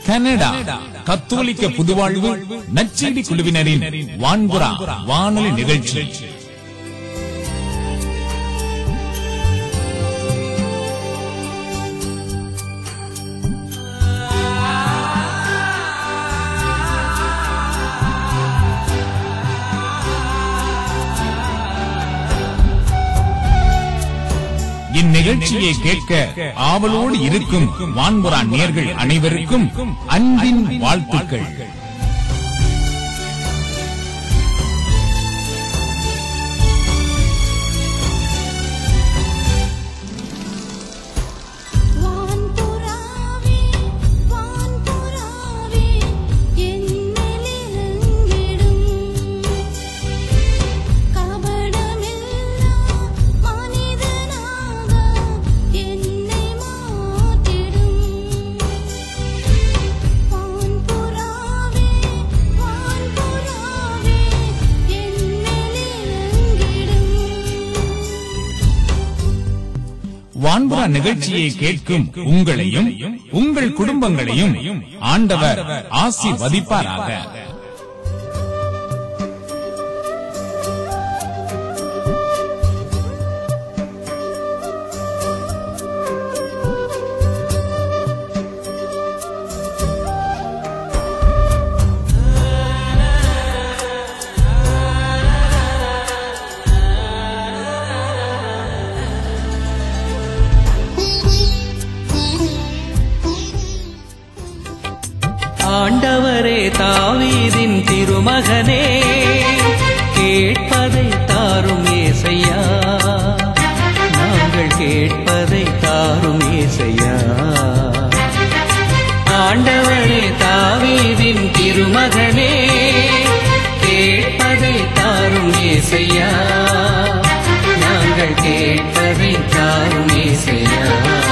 Canada கத்தோலிக்க புதுவாழ்வு நச்செடி குழுவினரின் வான்புறா வானொலி நிகழ்ச்சி இந்நிகழ்ச்சியை கேட்க ஆவலோடு இருக்கும் வான்புறா நேர்கள் அனைவருக்கும் அன்பின் வாழ்த்துக்கள் வான்புறாவே வான்புறாவே என்னிலிருங்கிடும் கபடமில்லா மனிதனாக என்னை மாற்றிடும் வான்புறாவே வான்புறாவே என்னிலிருங்கிடும் வான்புறா நிகழ்ச்சியை கேட்கும் உங்களையும் உங்கள் குடும்பங்களையும் ஆண்டவர் ஆசீர்வதிப்பாராக ஆண்டவரே தாவீதின் திருமகனே கேட்பதை தாரும் ஏசையா நாங்கள் கேட்பதை தாரும் ஏசையா ஆண்டவரே தாவீதின் திருமகனே கேட்பதை தாரும் ஏசையா நாங்கள் கேட்பதை தாரும் ஏசையா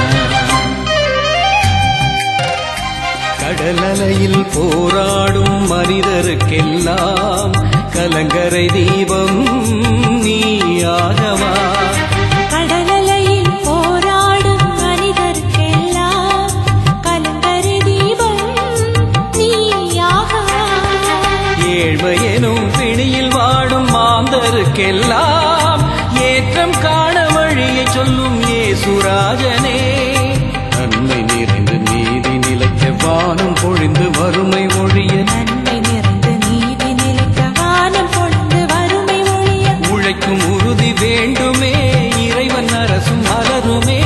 கடலலையில் போராடும் மனிதருக்கெல்லாம் கலங்கரை தீபம் நீயாகவா கடலலையில் போராடும் மனிதர்க்கெல்லாம் கலங்கரை தீபம் நீயாகவா ஏழ்மையெனும் பிணியில் வாடும் மாந்தருக்கெல்லாம் ஏற்றம் காண வழியை சொல்லும் ஏசுராஜனே நன்மை நிறைந்து நீதி நிலைக்க வானம் பொழிந்து வறுமை ஒழிய நன்மை நிறைந்த நீதி நிலைக்க வானம் பொழுது வறுமை ஒழிய உழைக்கும் உறுதி வேண்டுமே இறைவன் அரசும் மலருமே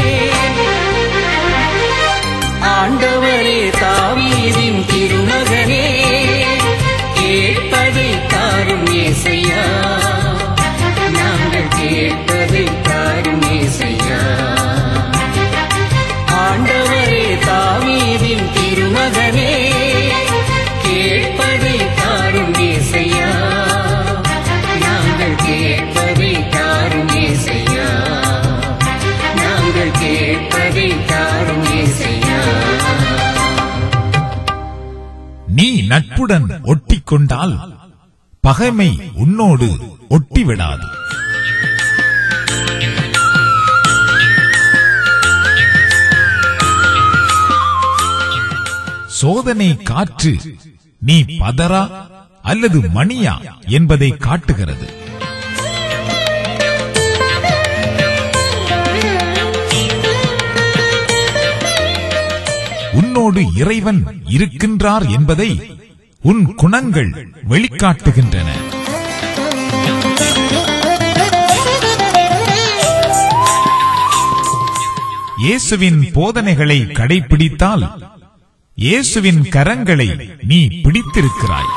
ஆண்டவரே தாவீதின் திருமகனே கேட்பதை தாரும் ஏசையா நாங்கள் கேட்பதை தாரும் ஏசையா ஆண்டவரே தாவீதின் திருமகனே கேட்பதை தாரும் ஏசையா நாங்கள் கேட்பதை தாரும் ஏசையா நாங்கள் கேட்பதை தாரும் ஏசையா நீ நட்புடன் ஒட்டிக்கொண்டால் பகைமை உன்னோடு ஒட்டிவிடாது சோதனை காற்று நீ பதரா அல்லது மணியா என்பதை காட்டுகிறது உன்னோடு இறைவன் இருக்கின்றார் என்பதை உன் குணங்கள் வெளிக்காட்டுகின்றன இயேசுவின் போதனைகளை கடைபிடித்தால் இயேசுவின் கரங்களை நீ பிடித்திருக்கிறாய்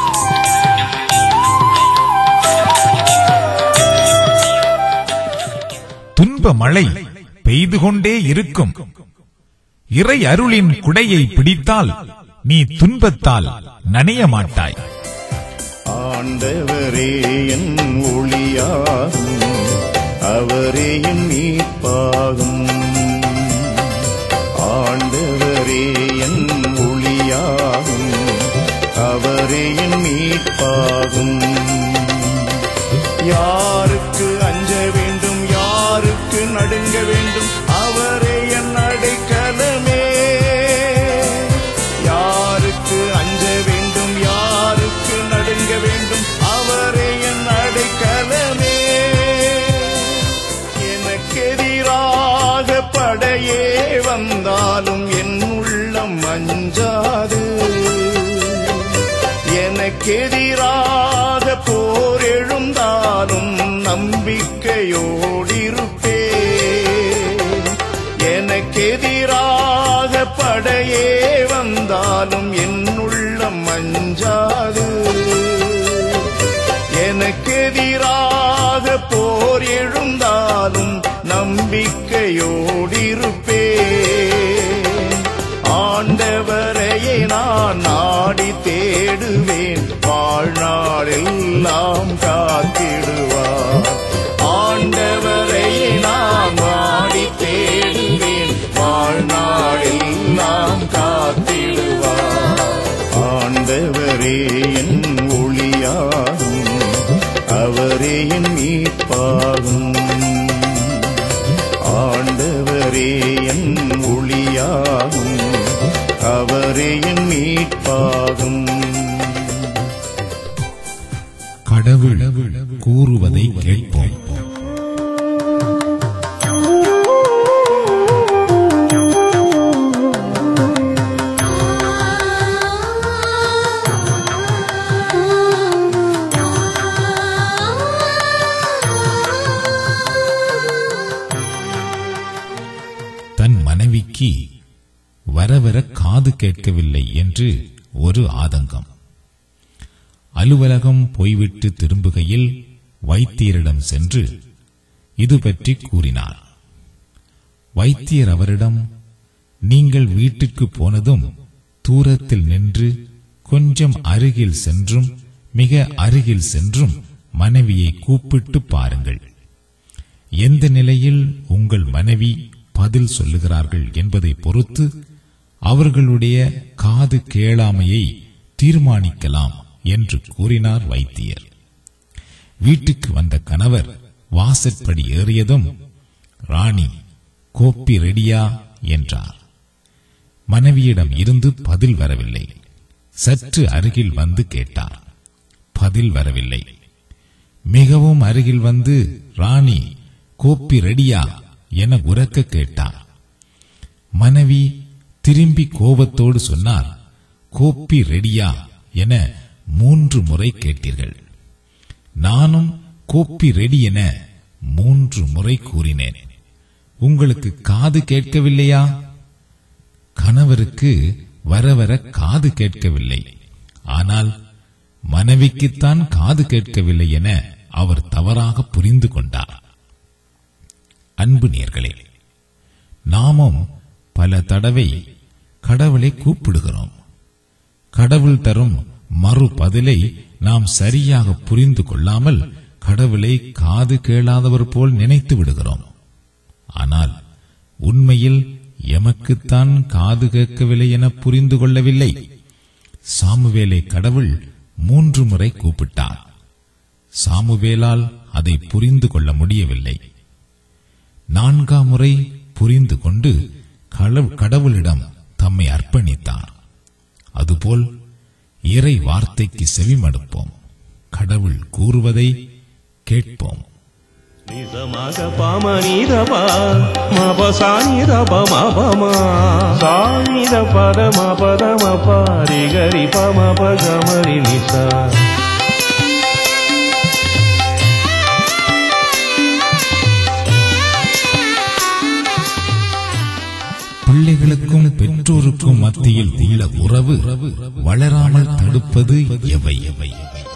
துன்ப மழை பெய்து கொண்டே இருக்கும் இறை அருளின் குடையை பிடித்தால் நீ துன்பத்தால் நனைய மாட்டாய் ஆண்டவரே என் ஒளியாகும் அவரே என் மீட்பாகும் ஆண்டவரே என் ஒளியாகும் அவரே என் மீட்பாகும் யாருக்கு அஞ்ச வேண்டும் யாருக்கு நடுங்க வேண்டும் அவரே என் அடைக்கலமே யார் எதிராக போர் எழுந்தாலும் நம்பிக்கையோடிருப்பேன் ஆண்டவரையே நான் நாடி தேடுவேன் வாழ்நாளெல்லாம் காத்திடுவார் ஆண்டவரையே நான் நாடி தேடுவேன் வாழ்நாளெல்லாம் காத்திடுவார் ஆண்டவரே என் ஒளியாகும் அவரே என் மீட்பாகும் ஆண்டவரே என் ஒளியாகும் அவரே என் மீட்பாகும் கடவுள் கூறுவதை கேட்போம் தன் மனைவிக்கு வர வர காது கேட்கவில்லை என்று ஒரு ஆதங்கம் அலுவலகம் போய்விட்டு திரும்புகையில் வைத்தியரிடம் சென்று இது பற்றி கூறினார் வைத்தியர் அவரிடம் நீங்கள் வீட்டுக்கு போனதும் தூரத்தில் நின்று கொஞ்சம் அருகில் சென்றும் மிக அருகில் சென்றும் மனைவியை கூப்பிட்டு பாருங்கள் எந்த நிலையில் உங்கள் மனைவி பதில் சொல்லுகிறார்கள் என்பதை பொறுத்து அவர்களுடைய காது கேளாமையை தீர்மானிக்கலாம் என்று கூறினார் வைத்தியர் வீட்டுக்கு வந்த கணவர் வாசற்படி ஏறியதும் ராணி கோப்பி ரெடியா என்றார் மனைவியிடம் இருந்து பதில் வரவில்லை சற்று அருகில் வந்து கேட்டார் பதில் வரவில்லை மிகவும் அருகில் வந்து ராணி கோப்பி ரெடியா என உரக்க கேட்டார் மனைவி திரும்பி கோபத்தோடு சொன்னார் கோப்பி ரெடியா என மூன்று முறை கேட்டீர்கள் நானும் கோப்பி ரெடி என மூன்று முறை கூறினேன் உங்களுக்கு காது கேட்கவில்லையா கணவருக்கு வர வர காது கேட்கவில்லை ஆனால் மனைவிக்குத்தான் காது கேட்கவில்லை என அவர் தவறாக புரிந்து கொண்டார் அன்பு நேர்களே நாமும் பல தடவை கடவுளை கூப்பிடுகிறோம் கடவுள் தரும் மறு பதிலை நாம் சரியாக புரிந்து கொள்ளாமல் கடவுளை காது கேளாதவர் போல் நினைத்து விடுகிறோம் ஆனால் உண்மையில் எமக்குத்தான் காது கேட்கவில்லை என புரிந்து கொள்ளவில்லை சாமுவேலை கடவுள் மூன்று முறை கூப்பிட்டார் சாமுவேலால் அதை புரிந்து கொள்ள முடியவில்லை நான்காம் முறை புரிந்து கொண்டு கள- கடவுளிடம் தம்மை அர்ப்பணித்தார் அதுபோல் இறை வார்த்தைக்கு செவிமடுப்போம் கடவுள் கூறுவதை கேட்போம் నిజమగ పమ నిరప మప సానిరప మపమ సానిర పద మపద మప రిగరి పమ పగమరి నిస பிள்ளைகளுக்கும் பெற்றோருக்கும் மத்தியில் உள்ள உறவு வளராமல் தடுப்பது எவை எவை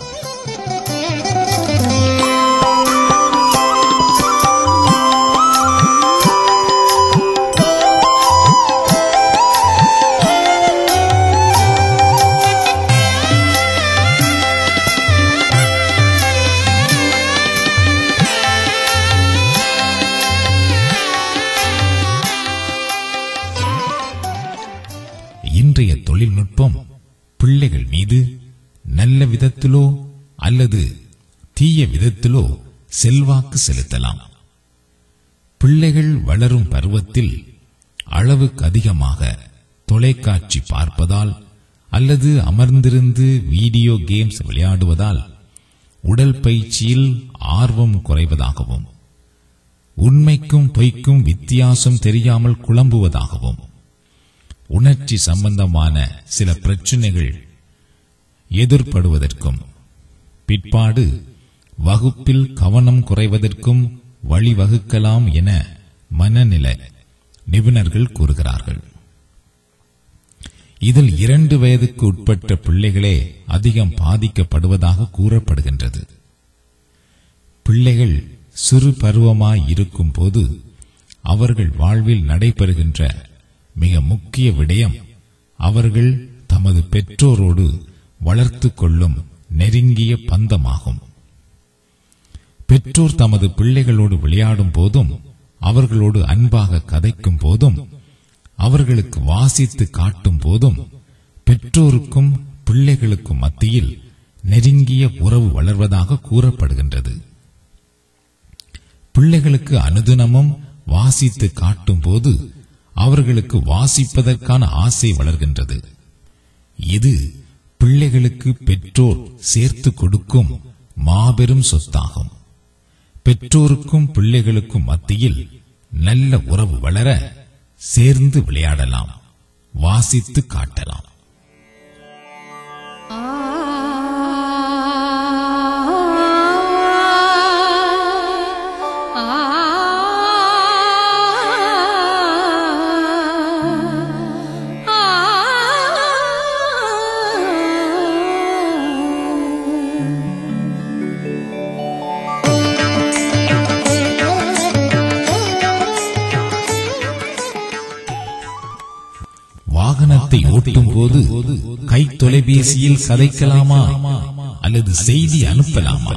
இன்றைய தொழில்நுட்பம் பிள்ளைகள் மீது நல்ல விதத்திலோ அல்லது தீய விதத்திலோ செல்வாக்கு செலுத்தலாம் பிள்ளைகள் வளரும் பருவத்தில் அளவுக்கு அதிகமாக தொலைக்காட்சி பார்ப்பதால் அல்லது அமர்ந்திருந்து வீடியோ கேம்ஸ் விளையாடுவதால் உடல் பயிற்சியில் ஆர்வம் குறைவதாகவும் உண்மைக்கும் பொய்க்கும் வித்தியாசம் தெரியாமல் குழம்புவதாகவும் உணர்ச்சி சம்பந்தமான சில பிரச்சனைகள் எதிர்படுவதற்கும் பிற்பாடு வகுப்பில் கவனம் குறைவதற்கும் வழிவகுக்கலாம் என மனநில நிபுணர்கள் கூறுகிறார்கள் இதில் இரண்டு வயதுக்கு உட்பட்ட பிள்ளைகளே அதிகம் பாதிக்கப்படுவதாக கூறப்படுகின்றது பிள்ளைகள் சிறு பருவமாய் இருக்கும் போது அவர்கள் வாழ்வில் நடைபெறுகின்ற மிக முக்கிய விடயம் அவர்கள் தமது பெற்றோரோடு வளர்த்துக் கொள்ளும் நெருங்கிய பந்தமாகும் பெற்றோர் தமது பிள்ளைகளோடு விளையாடும் போதும் அவர்களோடு அன்பாக கதைக்கும் போதும் அவர்களுக்கு வாசித்து காட்டும் போதும் பெற்றோருக்கும் பிள்ளைகளுக்கும் மத்தியில் நெருங்கிய உறவு வளர்வதாக கூறப்படுகின்றது பிள்ளைகளுக்கு அனுதினமும் வாசித்து காட்டும் போது அவர்களுக்கு வாசிப்பதற்கான ஆசை வளர்கின்றது இது பிள்ளைகளுக்கு பெற்றோர் சேர்த்து கொடுக்கும் மாபெரும் சொத்தாகும் பெற்றோருக்கும் பிள்ளைகளுக்கும் மத்தியில் நல்ல உறவு வளர சேர்ந்து விளையாடலாம் வாசித்து காட்டலாம் வாகனத்தை ஓட்டும் போது கை தொலைபேசியில் கதைக்கலாமா அல்லது செய்தி அனுப்பலாமா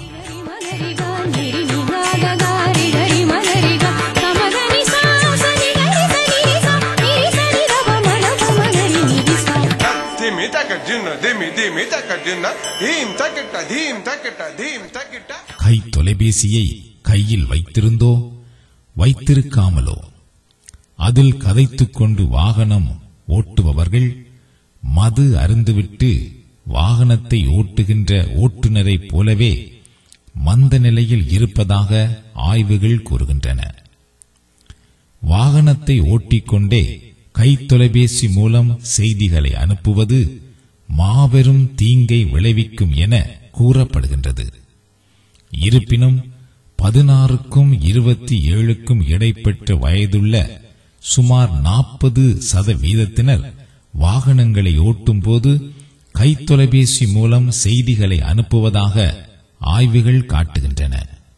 Dimi takajuna, dimi dimi takajuna, dim takita, dim takita, dim takita. கை தொலைபேசியை கையில் வைத்திருந்தோ வைத்திருக்காமலோ அதில் கதைத்துக் கொண்டு வாகனம் ஓட்டுபவர்கள் மது அருந்துவிட்டு வாகனத்தை ஓட்டுகின்ற ஓட்டுநரைப் போலவே மந்த நிலையில் இருப்பதாக ஆய்வுகள் கூறுகின்றன வாகனத்தை ஓட்டிக்கொண்டே கைத்தொலைபேசி மூலம் செய்திகளை அனுப்புவது மாபெரும் தீங்கை விளைவிக்கும் என கூறப்படுகின்றது இருப்பினும் பதினாறுக்கும் இருபத்தி ஏழுக்கும் இடைப்பட்ட வயதுள்ள சுமார் நாற்பது சதவீதத்தினர் வாகனங்களை ஓட்டும்போது கைத்தொலைபேசி மூலம் செய்திகளை அனுப்புவதாக ஆய்வுகள் காட்டுகின்றன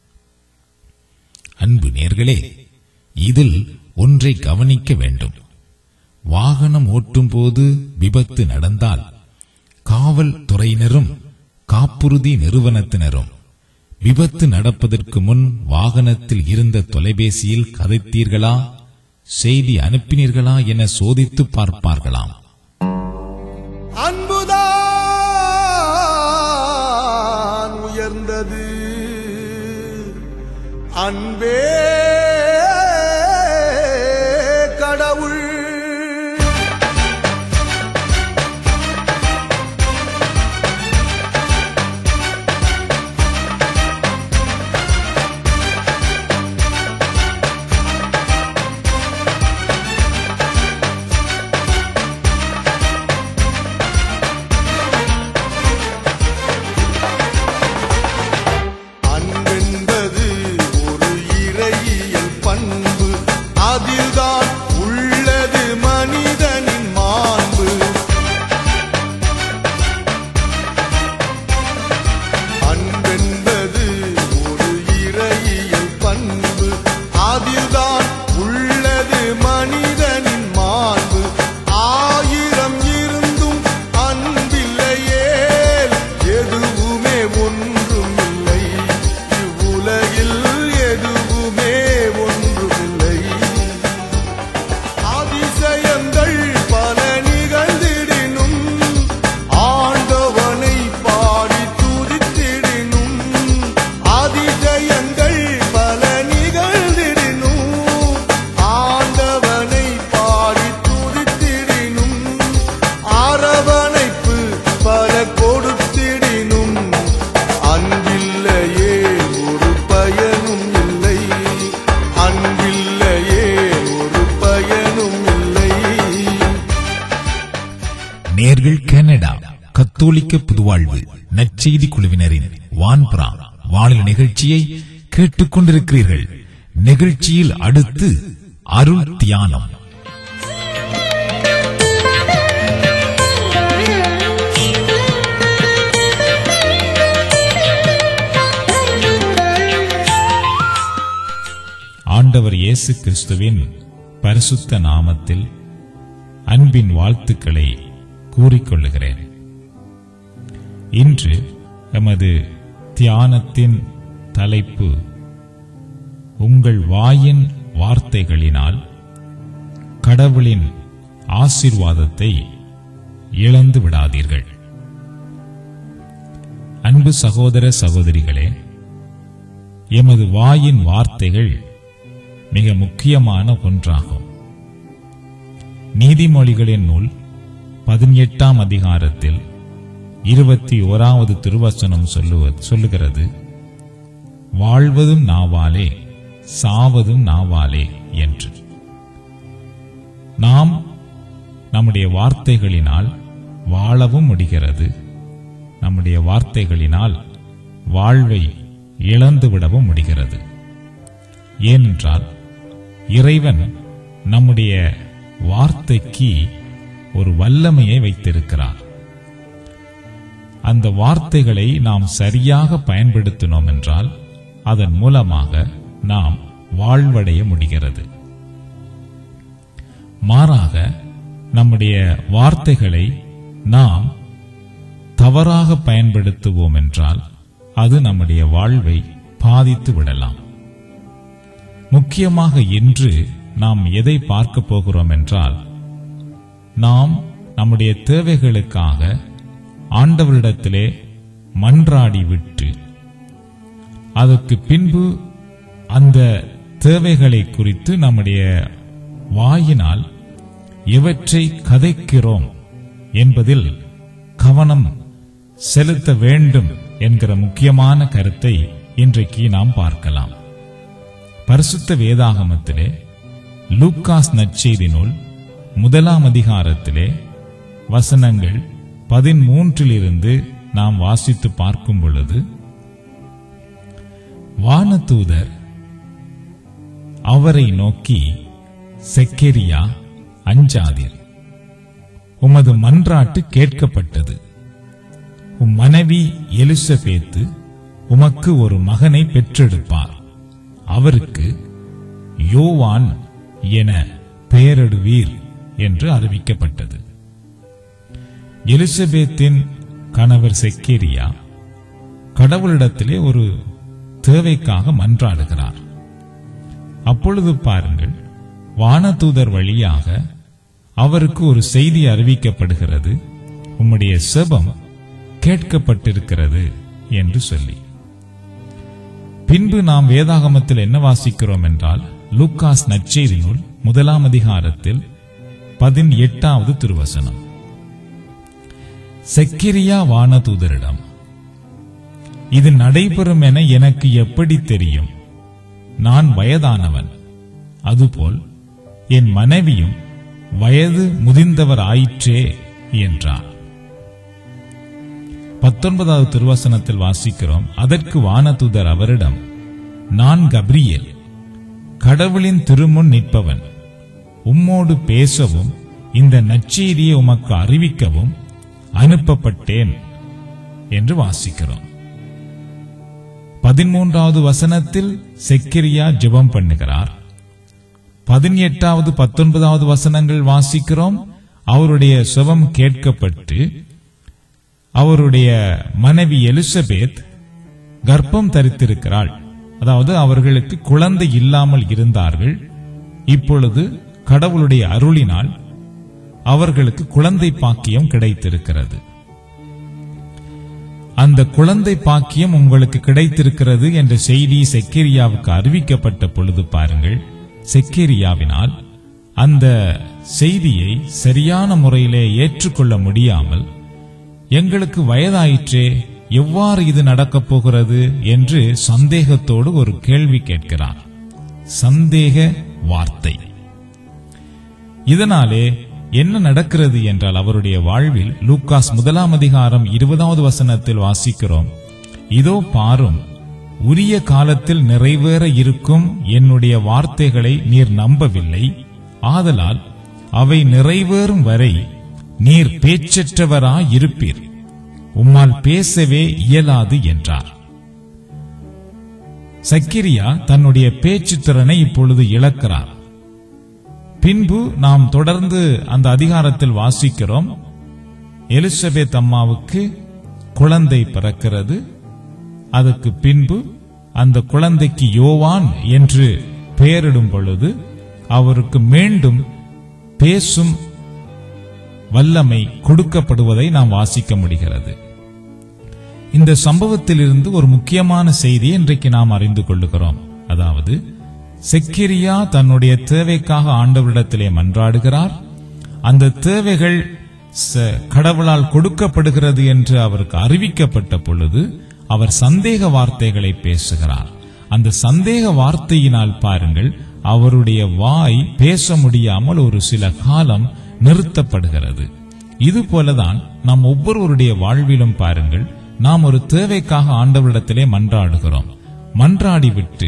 அன்பு நேர்களே இதில் ஒன்றை கவனிக்க வேண்டும் வாகனம் ஓட்டும்போது விபத்து நடந்தால் காவல்துறையினரும் காப்புறுதி நிறுவனத்தினரும் விபத்து நடப்பதற்கு முன் வாகனத்தில் இருந்த தொலைபேசியில் கதைத்தீர்களா செய்தி அனுப்பினீர்களா என சோதித்து பார்ப்பார்களாம் அன்புதான் உயர்ந்தது அன்பே கடவுள் அன்பென்பது ஒரு இறையியல் பண்பு அதில்தான் உள்ளது மனிதனின் மாண்பு அன்பென்பது ஒரு இறையியல் பண்பு அதில்தான் உள்ளது மனிதனின் மாண்பு ஆயிரம் இருந்தும் அன்பில்லையே எதுவுமே ஒன்றுமில்லை இவ்வுலகில் எதுவுமே ஒன்றுமில்லை அதிசயங்கள் பல நிகழ்ந்திடினும் ஆண்டவனை பாடி துதித்திடினும் அதிசயங்கள் பல நிகழ்ந்திடினும் ஆண்டவனை பாடி துதித்திடினும் அரவணைப்பு பல கொடுத்திடினும் அன்பில்லையே ஒரு பயனும் இல்லை அன்பில்லையே ஒரு பயனும் இல்லை நேர்கள் கனடா கத்தோலிக்க புதுவாழ்வு நற்செய்தி குழுவினரின் வான்புறா வானிலை நிகழ்ச்சியை கேட்டுக்கொண்டிருக்கிறீர்கள் நிகழ்ச்சியில் அடுத்து அருள் தியானம் Thank you. ஆண்டவர் இயேசு கிறிஸ்துவின் பரிசுத்த நாமத்தில் அன்பின் வாழ்த்துக்களை கூறிக்கொள்ளுகிறேன் இன்று எமது தியானத்தின் தலைப்பு உங்கள் வாயின் வார்த்தைகளினால் கடவுளின் ஆசீர்வாதத்தை இழந்து விடாதீர்கள் அன்பு சகோதர சகோதரிகளே எமது வாயின் வார்த்தைகள் மிக முக்கியமான ஒன்றாகும் நீதிமொழிகளின் நூல் பதினெட்டாம் அதிகாரத்தில் இருபத்தி ஓராவது திருவசனம் சொல்லுவது சொல்லுகிறது வாழ்வதும் நாவாலே சாவதும் நாவாலே என்று நாம் நம்முடைய வார்த்தைகளினால் வாழவும் முடிகிறது நம்முடைய வார்த்தைகளினால் வாழ்வை இழந்துவிடவும் முடிகிறது ஏனென்றால் இறைவன் நம்முடைய வார்த்தைக்கு ஒரு வல்லமையை வைத்திருக்கிறார் அந்த வார்த்தைகளை நாம் சரியாக பயன்படுத்தினோம் என்றால் அதன் மூலமாக நாம் வாழ்வடைய முடிகிறது மாறாக நம்முடைய வார்த்தைகளை நாம் தவறாக பயன்படுத்துவோம் என்றால் அது நம்முடைய வாழ்வை பாதித்து விடலாம் முக்கியமாக இன்று நாம் எதை பார்க்க போகிறோம் என்றால் நாம் நம்முடைய தேவைகளுக்காக ஆண்டவரிடத்திலே மன்றாடி விட்டு அதற்கு பின்பு அந்த தேவைகளை குறித்து நம்முடைய வாயினால் எவற்றை கதைக்கிறோம் என்பதில் கவனம் செலுத்த வேண்டும் என்கிற முக்கியமான கருத்தை இன்றைக்கு நாம் பார்க்கலாம் பரிசுத்த வேதாகமத்திலே லூக்காஸ் நற்செய்தி நூல் முதலாம் அதிகாரத்திலே வசனங்கள் பதிமூன்றிலிருந்து நாம் வாசித்து பார்க்கும் பொழுது வானதூதர் அவரை நோக்கி செக்கெரியா அஞ்சாதீர் உமது மன்றாட்டு கேட்கப்பட்டது உம் மனைவி எலிசபேத்து உமக்கு ஒரு மகனை பெற்றெடுப்பார் அவருக்கு யோவான் என பெயரிடுவீர் என்று அறிவிக்கப்பட்டது எலிசபேத்தின் கணவர் செக்கேரியா கடவுளிடத்திலே ஒரு தேவைக்காக மன்றாடுகிறார் அப்பொழுது பாருங்கள் வானதூதர் வழியாக அவருக்கு ஒரு செய்தி அறிவிக்கப்படுகிறது உம்முடைய செபம் கேட்கப்பட்டிருக்கிறது என்று சொல்லி பின்பு நாம் வேதாகமத்தில் என்ன வாசிக்கிறோம் என்றால் லூக்காஸ் நற்செய்தி நூல் முதலாம் அதிகாரத்தில் பதினெட்டாவது திருவசனம் செக்கிரியா வானதூதரிடம் இது நடைபெறும் என எனக்கு எப்படி தெரியும் நான் வயதானவன் அதுபோல் என் மனைவியும் வயது முதிர்ந்தவர் ஆயிற்றே என்றார் பத்தொன்பதாவது திருவசனத்தில் வாசிக்கிறோம் அதற்கு வானதூதர் அவரிடம் நான் கப்ரியேல் கடவுளின் திருமுன் நிற்பவன் உம்மோடு பேசவும் இந்த நற்செய்தியை உமக்கு அறிவிக்கவும் அனுப்பப்பட்டேன் என்று வாசிக்கிறோம் பதிமூன்றாவது வசனத்தில் செக்கிரியா ஜெபம் பண்ணுகிறார் பதினெட்டாவது பத்தொன்பதாவது வசனங்கள் வாசிக்கிறோம் அவருடைய சுபம் கேட்கப்பட்டு அவருடைய மனைவி எலிசபெத் கர்ப்பம் தரித்திருக்கிறாள் அதாவது அவர்களுக்கு குழந்தை இல்லாமல் இருந்தார்கள் இப்பொழுது கடவுளுடைய அருளினால் அவர்களுக்கு குழந்தை பாக்கியம் கிடைத்திருக்கிறது அந்த குழந்தை பாக்கியம் உங்களுக்கு கிடைத்திருக்கிறது என்ற செய்தி செக்கேரியாவுக்கு அறிவிக்கப்பட்ட பொழுது பாருங்கள் செக்கேரியாவினால் அந்த செய்தியை சரியான முறையிலே ஏற்றுக்கொள்ள முடியாமல் எங்களுக்கு வயதாயிற்றே எவ்வாறு இது நடக்கப் போகிறது என்று சந்தேகத்தோடு ஒரு கேள்வி கேட்கிறார் சந்தேக வார்த்தை இதனாலே என்ன நடக்கிறது என்றால் அவருடைய வாழ்வில் லூக்காஸ் முதலாம் அதிகாரம் இருபதாவது வசனத்தில் வாசிக்கிறோம் இதோ பாரும் உரிய காலத்தில் நிறைவேற இருக்கும் என்னுடைய வார்த்தைகளை நீர் நம்பவில்லை ஆதலால் அவை நிறைவேறும் வரை நீர் பேச்சற்றவராயிருப்பீர் உம்மால் பேசவே இயலாது என்றார் சக்கிரியா தன்னுடைய பேச்சு திறனை இப்பொழுது இழக்கிறார் பின்பு நாம் தொடர்ந்து அந்த அதிகாரத்தில் வாசிக்கிறோம் எலிசபெத் அம்மாவுக்கு குழந்தை பிறக்கிறது அதற்கு பின்பு அந்த குழந்தைக்கு யோவான் என்று பெயரிடும் பொழுது அவருக்கு மீண்டும் பேசும் வல்லமை கொடுக்கப்படுவதை நாம் வாசிக்க முடிகிறது இந்த சம்பவத்திலிருந்து ஒரு முக்கியமான செய்தி இன்றைக்கு நாம் அறிந்து கொள்ளுகிறோம் அதாவது செக்கிரியா தன்னுடைய தேவைக்காக ஆண்டவரிடத்திலே மன்றாடுகிறார் அந்த தேவைகள் ச- கடவுளால் கொடுக்கப்படுகிறது என்று அவருக்கு அறிவிக்கப்பட்ட பொழுது அவர் சந்தேக வார்த்தைகளை பேசுகிறார் அந்த சந்தேக வார்த்தையினால் பாருங்கள் அவருடைய வாய் பேச முடியாமல் ஒரு சில காலம் நிறுத்தப்படுகிறது இது போலதான் நாம் ஒவ்வொருவருடைய வாழ்விலும் பாருங்கள் நாம் ஒரு தேவைக்காக ஆண்டவரிடத்திலே மன்றாடுகிறோம் மன்றாடிவிட்டு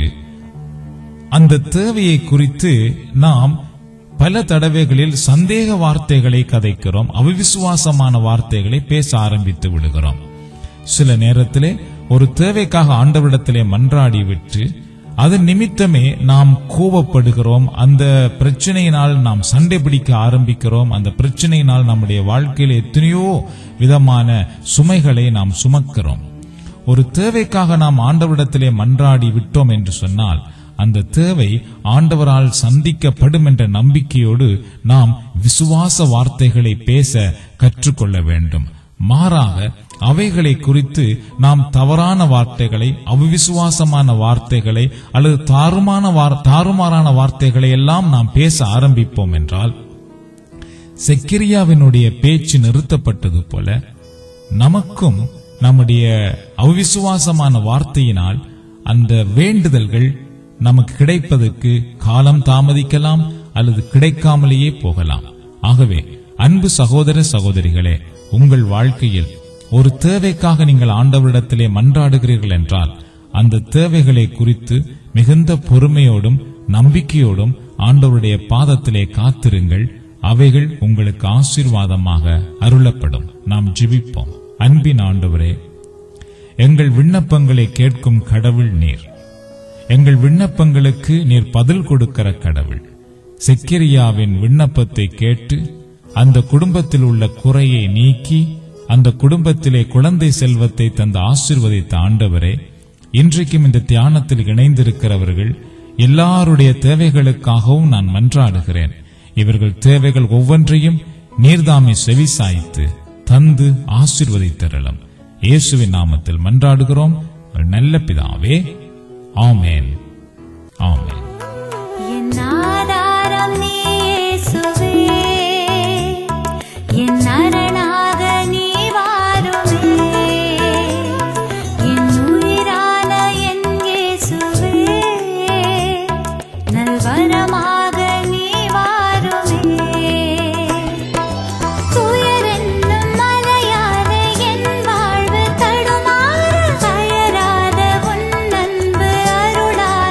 அந்த தேவையை குறித்து நாம் பல தடவைகளில் சந்தேக வார்த்தைகளை கதைக்கிறோம் அவிசுவாசமான வார்த்தைகளை பேச ஆரம்பித்து விடுகிறோம் சில நேரத்திலே ஒரு தேவைக்காக ஆண்டவரிடத்திலே மன்றாடி விட்டு அது நிமித்தமே நாம் கோபப்படுகிறோம் அந்த பிரச்சனையினால் நாம் சண்டை பிடிக்க ஆரம்பிக்கிறோம் அந்த பிரச்சனையினால் நம்முடைய வாழ்க்கையில் எத்தனையோ விதமான சுமைகளை நாம் சுமக்கிறோம் ஒரு தேவைக்காக நாம் ஆண்டவரிடத்திலே மன்றாடி விட்டோம் என்று சொன்னால் அந்த தேவை ஆண்டவரால் சந்திக்கப்படும் என்ற நம்பிக்கையோடு நாம் விசுவாச வார்த்தைகளை பேச கற்றுக்கொள்ள வேண்டும் மாறாக அவைகளை குறித்து நாம் தவறான வார்த்தைகளை அவிசுவாசமான வார்த்தைகளை அல்லது தாறுமான வார்- தாறுமாறான வார்த்தைகளை எல்லாம் நாம் பேச ஆரம்பிப்போம் என்றால் செக்கிரியாவினுடைய பேச்சு நிறுத்தப்பட்டது போல நமக்கும் நம்முடைய அவிசுவாசமான வார்த்தையினால் அந்த வேண்டுதல்கள் நமக்கு கிடைப்பதற்கு காலம் தாமதிக்கலாம் அல்லது கிடைக்காமலேயே போகலாம் ஆகவே அன்பு சகோதர சகோதரிகளே உங்கள் வாழ்க்கையில் ஒரு தேவைக்காக நீங்கள் ஆண்டவரிடத்திலே மன்றாடுகிறீர்கள் என்றால் அந்த தேவைகளை குறித்து மிகுந்த பொறுமையோடும் நம்பிக்கையோடும் ஆண்டவருடைய பாதத்திலே காத்திருங்கள் அவைகள் உங்களுக்கு ஆசீர்வாதமாக அருளப்படும் நாம் ஜெபிப்போம் அன்பின் ஆண்டவரே எங்கள் விண்ணப்பங்களை கேட்கும் கடவுள் நீர் எங்கள் விண்ணப்பங்களுக்கு நீர் பதில் கொடுக்கிற கடவுள் செக்கிரியாவின் விண்ணப்பத்தை கேட்டு அந்த குடும்பத்தில் உள்ள குறையை நீக்கி அந்த குடும்பத்திலே குழந்தை செல்வத்தை தந்த ஆசீர்வதித்த ஆண்டவரே இன்றைக்கும் இந்த தியானத்தில் இணைந்திருக்கிறவர்கள் எல்லாருடைய தேவைகளுக்காகவும் நான் மன்றாடுகிறேன் இவர்கள் தேவைகள் ஒவ்வொன்றையும் நீர்தாமே செவிசாய்த்து தந்து ஆசீர்வதித்தரலாம் இயேசுவின் நாமத்தில் மன்றாடுகிறோம் உங்கள் நல்ல பிதாவே ஆமென் ஆமென் என் ஆதாரம் நீ இயேசுவே என் அரணாக நீ வாருமே என் உயிரான என் இயேசுவே நல்வரமாக நீ வாருமே துயரென்னும் மலையாத என் வாழ்வு தடுமாற அயராத உன் அன்பு அருளாலே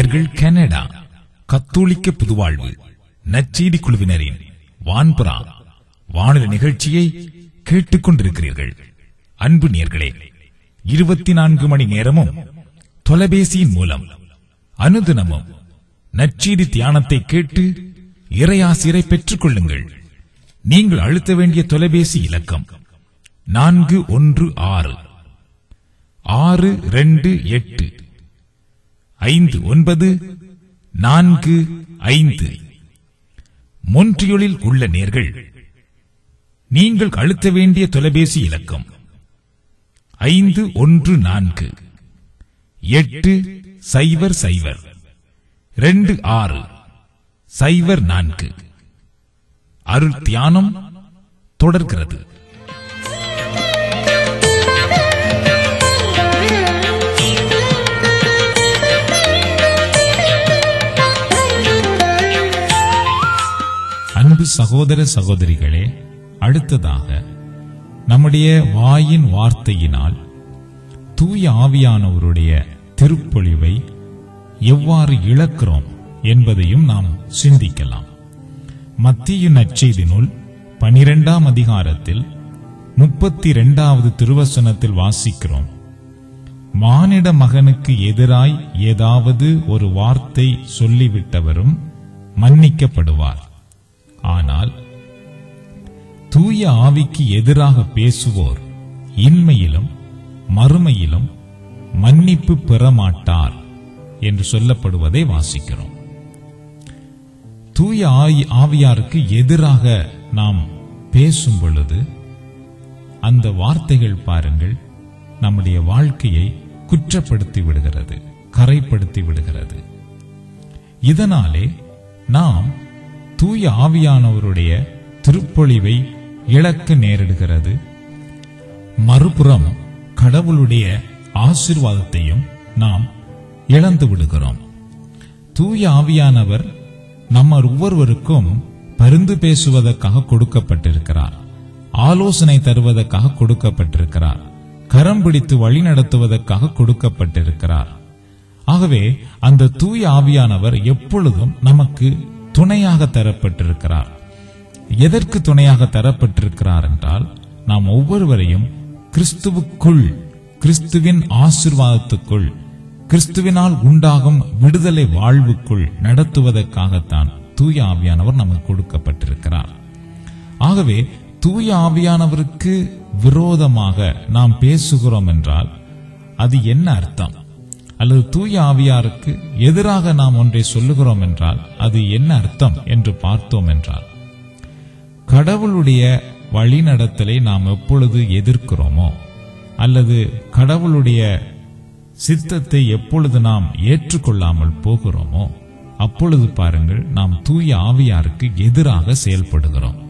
நேயர்கள் கனடா கத்தோலிக்க புதுவாழ்வு நச்செய்தி குழுவினரின் வான்புறா வானொலி நிகழ்ச்சியை கேட்டுக் கொண்டிருக்கிறீர்கள் அன்பு நேர்களே இருபத்தி நான்கு மணி நேரமும் தொலைபேசியின் மூலம் அனுதினமும் நச்செய்தி தியானத்தை கேட்டு இறையாசிரை பெற்றுக் கொள்ளுங்கள் நீங்கள் அழுத்த வேண்டிய தொலைபேசி இலக்கம் நான்கு ஒன்று ஆறு ஆறு ரெண்டு எட்டு ஐந்து ஒன்பது நான்கு ஐந்து மொன்றியொலில் உள்ள நேர்கள் நீங்கள் அழுத்த வேண்டிய தொலைபேசி இலக்கம் ஐந்து ஒன்று நான்கு எட்டு சைபர் சைபர் ரெண்டு ஆறு சைபர் நான்கு அருள் தியானம் தொடர்கிறது அன்பு சகோதர சகோதரிகளே அடுத்ததாக நம்முடைய வாயின் வார்த்தையினால் தூய ஆவியானவருடைய திருப்பொழிவை எவ்வாறு இழக்கிறோம் என்பதையும் நாம் சிந்திக்கலாம் மத்திய நற்செய்தி நூல் பனிரெண்டாம் அதிகாரத்தில் முப்பத்தி இரண்டாவது திருவசனத்தில் வாசிக்கிறோம் மானிட மகனுக்கு எதிராய் ஏதாவது ஒரு வார்த்தை சொல்லிவிட்டவரும் மன்னிக்கப்படுவார் ஆனால் தூய ஆவிக்கு எதிராக பேசுவோர் இன்மையிலும் மறுமையிலும் மன்னிப்பு பெறமாட்டார் என்று சொல்லப்படுவதை வாசிக்கிறோம் தூய ஆவி- ஆவியாருக்கு எதிராக நாம் பேசும் பொழுது அந்த வார்த்தைகள் பாருங்கள் நம்முடைய வாழ்க்கையை குற்றப்படுத்தி விடுகிறது கரைப்படுத்தி விடுகிறது இதனாலே நாம் தூய ஆவியானவருடைய திருப்பொழிவை இழக்க நேரிடுகிறது மறுபுறம் கடவுளுடைய ஆசீர்வாதத்தையும் நாம் இழந்து விடுகிறோம் தூய ஆவியானவர் நம்ம ஒவ்வொருவருக்கும் பரிந்து பேசுவதற்காக கொடுக்கப்பட்டிருக்கிறார் ஆலோசனை தருவதற்காக கொடுக்கப்பட்டிருக்கிறார் கரம் பிடித்து வழி நடத்துவதற்காக கொடுக்கப்பட்டிருக்கிறார் ஆகவே அந்த தூய ஆவியானவர் எப்பொழுதும் நமக்கு துணையாக தரப்பட்டிருக்கிறார் எதற்கு துணையாக தரப்பட்டிருக்கிறார் என்றால் நாம் ஒவ்வொருவரையும் கிறிஸ்துவுக்குள் கிறிஸ்துவின் ஆசிர்வாதத்துக்குள் கிறிஸ்துவினால் உண்டாகும் விடுதலை வாழ்வுக்குள் நடத்துவதற்காகத்தான் தூய ஆவியானவர் நமக்கு கொடுக்கப்பட்டிருக்கிறார் ஆகவே தூய ஆவியானவருக்கு விரோதமாக நாம் பேசுகிறோம் என்றால் அது என்ன அர்த்தம் அல்லது தூய ஆவியாருக்கு எதிராக நாம் ஒன்றை சொல்லுகிறோம் என்றால் அது என்ன அர்த்தம் என்று பார்த்தோம் என்றால் கடவுளுடைய வழிநடத்தலை நாம் எப்பொழுது எதிர்க்கிறோமோ அல்லது கடவுளுடைய சித்தத்தை எப்பொழுது நாம் ஏற்றுக்கொள்ளாமல் போகிறோமோ அப்பொழுது பாருங்கள் நாம் தூய ஆவியாருக்கு எதிராக செயல்படுகிறோம்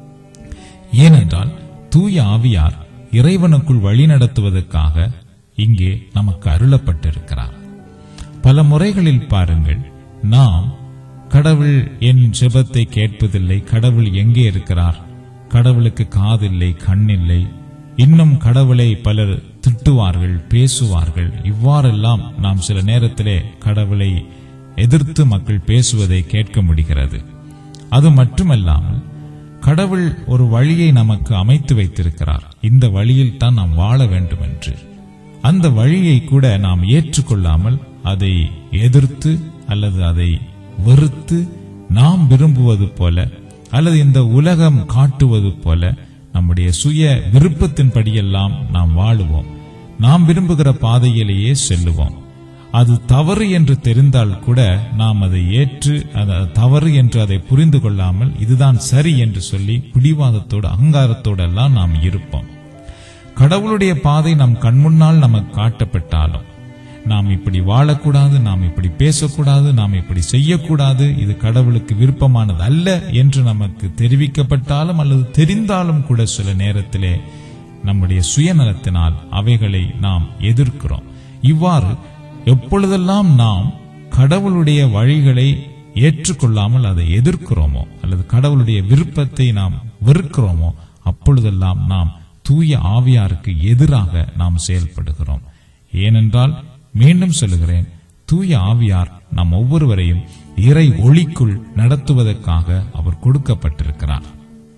ஏனென்றால் தூய ஆவியார் இறைவனுக்குள் வழிநடத்துவதற்காக இங்கே நமக்கு அருளப்பட்டிருக்கிறார் பல முறைகளில் பாருங்கள் நாம் கடவுள் என் ஜெபத்தை கேட்பதில்லை கடவுள் எங்கே இருக்கிறார் கடவுளுக்கு காதில்லை கண்ணில்லை இன்னும் கடவுளை பலர் திட்டுவார்கள் பேசுவார்கள் இவ்வாறெல்லாம் நாம் சில நேரத்திலே கடவுளை எதிர்த்து மக்கள் பேசுவதை கேட்க முடிகிறது அது மட்டுமல்லாமல் கடவுள் ஒரு வழியை நமக்கு அமைத்து வைத்திருக்கிறார் இந்த வழியில் தான் நாம் வாழ வேண்டும் என்று அந்த வழியை கூட நாம் ஏற்றுக்கொள்ளாமல் அதை எதிர்த்து அல்லது அதை வெறுத்து நாம் விரும்புவது போல அல்லது இந்த உலகம் காட்டுவது போல நம்முடைய சுய விருப்பத்தின்படியெல்லாம் நாம் வாழுவோம் நாம் விரும்புகிற பாதையிலேயே செல்லுவோம் அது தவறு என்று தெரிந்தால் கூட நாம் அதை ஏற்று அது தவறு என்று அதை புரிந்து கொள்ளாமல் இதுதான் சரி என்று சொல்லி பிடிவாதத்தோடு அகங்காரத்தோடு எல்லாம் நாம் இருப்போம் கடவுளுடைய பாதை நம் கண்முன்னால் நமக்கு காட்டப்பட்டாலும் நாம் இப்படி வாழக்கூடாது நாம் இப்படி பேசக்கூடாது நாம் இப்படி செய்யக்கூடாது இது கடவுளுக்கு விருப்பமானது அல்ல என்று நமக்கு தெரிவிக்கப்பட்டாலும் அல்லது தெரிந்தாலும் கூட சில நேரத்திலே நம்முடைய சுயநலத்தினால் அவைகளை நாம் எதிர்க்கிறோம் இவ்வாறு எப்பொழுதெல்லாம் நாம் கடவுளுடைய வழிகளை ஏற்றுக்கொள்ளாமல் அதை எதிர்க்கிறோமோ அல்லது கடவுளுடைய விருப்பத்தை நாம் வெறுக்கிறோமோ அப்பொழுதெல்லாம் நாம் தூய ஆவியாருக்கு எதிராக நாம் செயல்படுகிறோம் ஏனென்றால் மீண்டும் சொல்லுகிறேன் தூய ஆவியார் நம் ஒவ்வொருவரையும் இறை ஒளிக்குள் நடத்துவதற்காக அவர் கொடுக்கப்பட்டிருக்கிறார்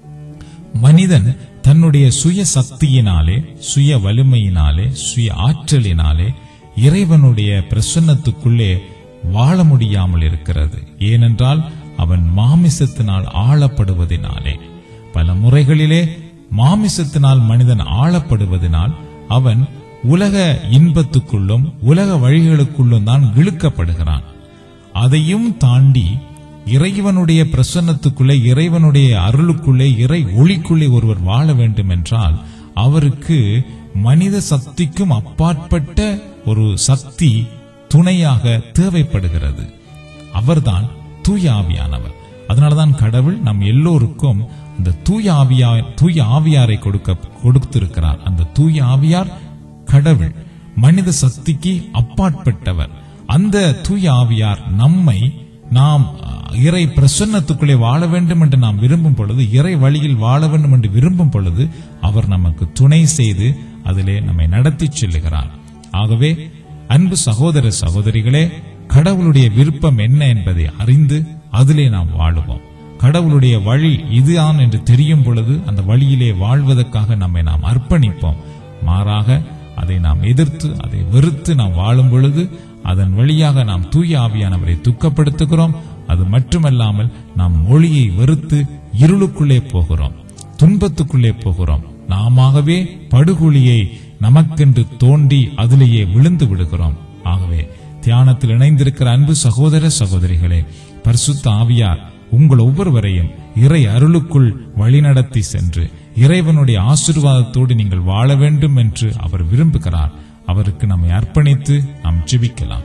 மனிதன் தன்னுடைய சுய சக்தியினாலே சுய வலிமையினாலே சுய ஆற்றலினாலே இறைவனுடைய பிரசன்னத்துக்குள்ளே வாழ முடியாமல் இருக்கிறது ஏனென்றால் அவன் மாமிசத்தினால் ஆளப்படுவதினாலே பல முறைகளிலே மாமிசத்தினால் மனிதன் ஆளப்படுவதனால் அவன் உலக இன்பத்துக்குள்ளும் உலக வழிகளுக்குள்ளும் தான் இழுக்கப்படுகிறான் அதையும் தாண்டி இறைவனுடைய பிரசன்னத்துக்குள்ளே இறைவனுடைய அருளுக்குள்ளே இறை ஒளிக்குள்ளே ஒருவர் வாழ வேண்டும் என்றால் அவருக்கு மனித சக்திக்கும் அப்பாற்பட்ட ஒரு சக்தி துணையாக தேவைப்படுகிறது அவர்தான் தூய ஆவியானவர் அதனாலதான் கடவுள் நம் எல்லோருக்கும் இந்த தூய ஆவியா தூய ஆவியாரை கொடுக்க கொடுத்திருக்கிறார் அந்த தூய ஆவியார் கடவுள் மனித சக்திக்கு அப்பாற்பட்டவர் அந்த தூய ஆவியார் நம்மை நாம் அஹ், இறை பிரசன்னத்துக்குள்ளே வாழ வேண்டும் என்று நாம் விரும்பும் பொழுது இறை வழியில் வாழ வேண்டும் என்று விரும்பும் பொழுது அவர் நமக்கு துணை செய்து அதிலே நம்மை நடத்தி செல்லுகிறார் ஆகவே அன்பு சகோதர சகோதரிகளே கடவுளுடைய விருப்பம் என்ன என்பதை அறிந்து அதிலே நாம் வாழுவோம் கடவுளுடைய வழி இதுதான் என்று தெரியும் பொழுது அந்த வழியிலே வாழ்வதற்காக நம்மை நாம் அர்ப்பணிப்போம் மாறாக அதை நாம் எதிர்த்து அதை வெறுத்து நாம் வாழும் பொழுது அதன் வழியாக நாம் தூய ஆவியானவரை துக்கப்படுத்துகிறோம் அது மட்டுமல்லாமல் நாம் மொழியை வெறுத்து இருளுக்குள்ளே போகிறோம் துன்பத்துக்குள்ளே போகிறோம் நாமாகவே படுகொலியை நமக்கென்று தோண்டி அதிலேயே விழுந்து விடுகிறோம் ஆகவே தியானத்தில் இணைந்திருக்கிற அன்பு சகோதர சகோதரிகளே பரிசுத்த ஆவியார் உங்கள் ஒவ்வொருவரையும் இறை அருளுக்குள் வழிநடத்தி சென்று இறைவனுடைய ஆசீர்வாதத்தோடு நீங்கள் வாழ வேண்டும் என்று அவர் விரும்புகிறார் அவருக்கு நம்மை அர்ப்பணித்து நாம் ஜெபிக்கலாம்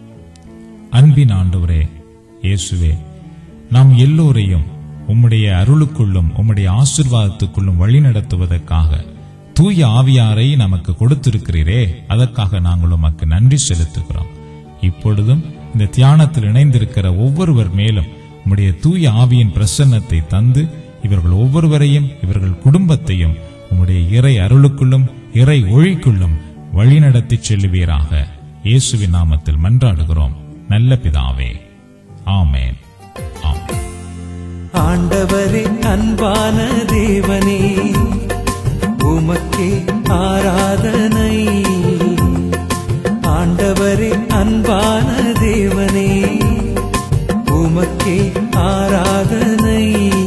அன்பின் ஆண்டவரே இயேசுவே நாம் எல்லோரையும் உம்முடைய அருளுக்குள்ளும் உம்முடைய ஆசீர்வாதத்துக்குள்ளும் வழிநடத்துவதற்காக தூய ஆவியாரை நமக்கு கொடுத்திருக்கிறீரே அதற்காக நாங்கள் உமக்கு நன்றி செலுத்துகிறோம் இப்பொழுதும் இந்த தியானத்தில் இணைந்திருக்கிற ஒவ்வொருவர் மேலும் உம்முடைய தூய ஆவியின் பிரசன்னத்தை தந்து இவர்கள் ஒவ்வொருவரையும் இவர்கள் குடும்பத்தையும் உம்முடைய இறை அருளுக்குள்ளும் இறை ஒழிக்குள்ளும் வழிநடத்தி செல்லுவீராக இயேசுவின் நாமத்தில் மன்றாடுகிறோம் நல்ல பிதாவே ஆமென் ஆமென் ஆண்டவரே அன்பான தேவனே உமக்கே ஆராதனை ஆண்டவரே அன்பான தேவனே உமக்கே ஆராதனை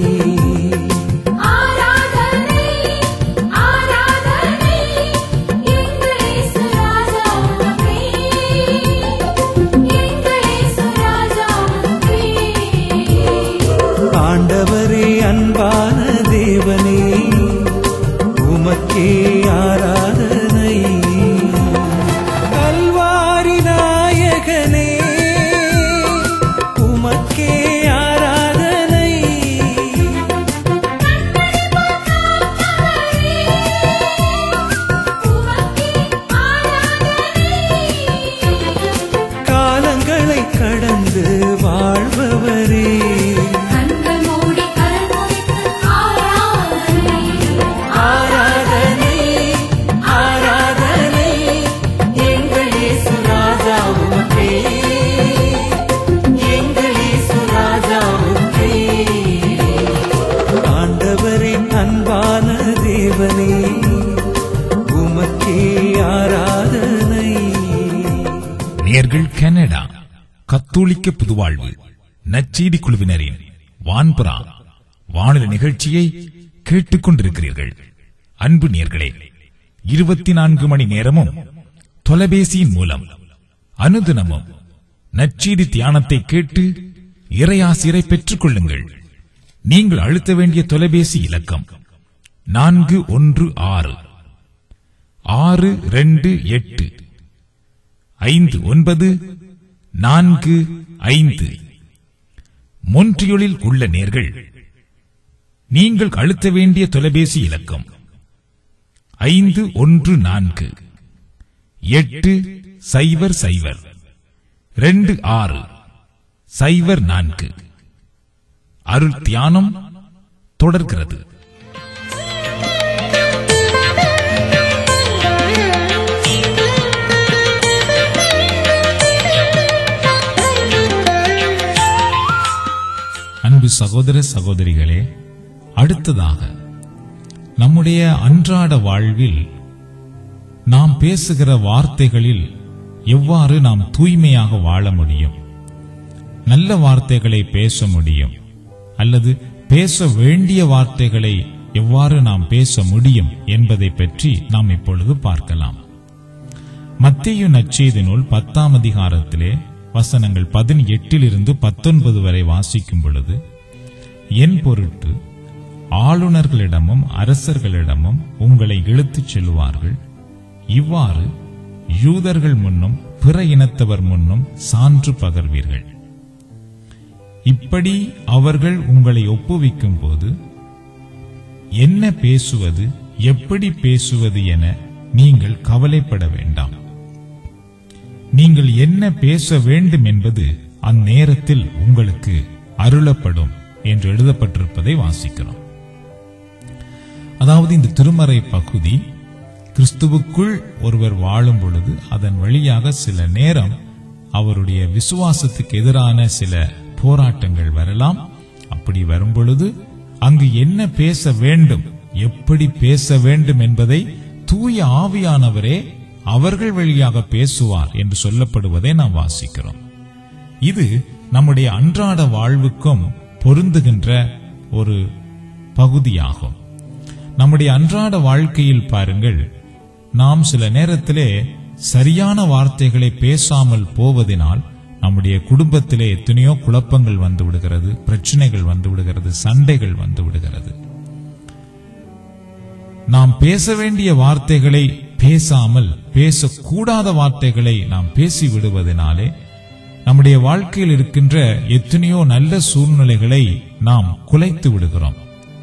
ஆராதனை ஆராதனை எங்கள் இயேசு ராஜாவுக்கே எங்கள் இயேசு ராஜாவுக்கே ஆண்டவரே அன்பான தேவனே உமக்கே ஆராதனை கல்வாரி நாயகனே உமக்கே ஆராதனை உமக்கே ஆராதனை காலங்களை கடந்து வாழ்பவரே கண்கள் மூடி கரமுடித்து ஆராதனை ஆராதனை ஆராதனை எங்கள் இயேசு ராஜாவுக்கே எங்கள் இயேசு ராஜாவுக்கே ஆண்டவரே அன்பான தேவனே உமக்கே ஆராதனை நேர்கள் கனடா கத்தோலிக்க புதுவாழ்வு நச்செய்தி குழுவினரின் வான்புறா வானொலி நிகழ்ச்சியை கேட்டுக்கொண்டிருக்கிறீர்கள் அன்பு நேர்களே இருபத்தி நான்கு மணி நேரமும் தொலைபேசியின் மூலம் அனுதினமும் நச்செய்தி தியானத்தை கேட்டு இறையாசிரை பெற்றுக் கொள்ளுங்கள் நீங்கள் அழுத்த வேண்டிய தொலைபேசி இலக்கம் நான்கு ஒன்று ஆறு ஆறு ரெண்டு எட்டு ஐந்து ஒன்பது நான்கு ஐந்து மொன்றியொலில் உள்ள நேர்கள் நீங்கள் அழுத்த வேண்டிய தொலைபேசி இலக்கம் ஐந்து ஒன்று நான்கு எட்டு சைபர் சைபர் ரெண்டு ஆறு சைபர் நான்கு அருள் தியானம் தொடர்கிறது அன்பு சகோதர சகோதரிகளே அடுத்ததாக நம்முடைய அன்றாட வாழ்வில் நாம் பேசுகிற வார்த்தைகளில் எவ்வாறு நாம் தூய்மையாக வாழ முடியும் நல்ல வார்த்தைகளை பேச முடியும் அல்லது பேச வேண்டிய வார்த்தைகளை எவ்வாறு நாம் பேச முடியும் என்பதை பற்றி நாம் இப்பொழுது பார்க்கலாம் மத்தேயு நற்செய்தி நூல் பத்தாம் அதிகாரத்திலே வசனங்கள் பதினெட்டிலிருந்து பத்தொன்பது வரை வாசிக்கும் பொழுது என் பொருட்டு ஆளுநர்களிடமும் அரசர்களிடமும் உங்களை இழுத்துச் செல்வார்கள் இவ்வாறு யூதர்கள் முன்னும் பிற இனத்தவர் முன்னும் சான்று பகர்வீர்கள் இப்படி அவர்கள் உங்களை ஒப்புவிக்கும் போது என்ன பேசுவது எப்படி பேசுவது என நீங்கள் கவலைப்பட வேண்டாம் நீங்கள் என்ன பேச வேண்டும் என்பது அந்நேரத்தில் உங்களுக்கு அருளப்படும் என்று எழுதப்பட்டிருப்பதை வாசிக்கிறோம் அதாவது இந்த திருமறை பகுதி கிறிஸ்துவுக்குள் ஒருவர் வாழும் பொழுது அதன் வழியாக சில நேரம் அவருடைய விசுவாசத்துக்கு எதிரான சில போராட்டங்கள் வரலாம் அப்படி வரும் பொழுது அங்கு என்ன பேச வேண்டும் எப்படி பேச வேண்டும் என்பதை தூய ஆவியானவரே அவர்கள் வழியாக பேசுவார் என்று சொல்லப்படுவதை நாம் வாசிக்கிறோம் இது நம்முடைய அன்றாட வாழ்வுக்கும் பொருந்துகின்ற ஒரு பகுதியாகும் நம்முடைய அன்றாட வாழ்க்கையில் பாருங்கள் நாம் சில நேரத்திலே சரியான வார்த்தைகளை பேசாமல் போவதினால் நம்முடைய குடும்பத்திலே எத்தனையோ குழப்பங்கள் வந்து விடுகிறது பிரச்சனைகள் வந்து விடுகிறது சண்டைகள் வந்து விடுகிறது நாம் பேச வேண்டிய வார்த்தைகளை பேசாமல் பேசக்கூடாத வார்த்தைகளை நாம் பேசி விடுவதனாலே நம்முடைய வாழ்க்கையில் இருக்கின்ற எத்தனையோ நல்ல சூழ்நிலைகளை நாம் குலைத்து விடுகிறோம்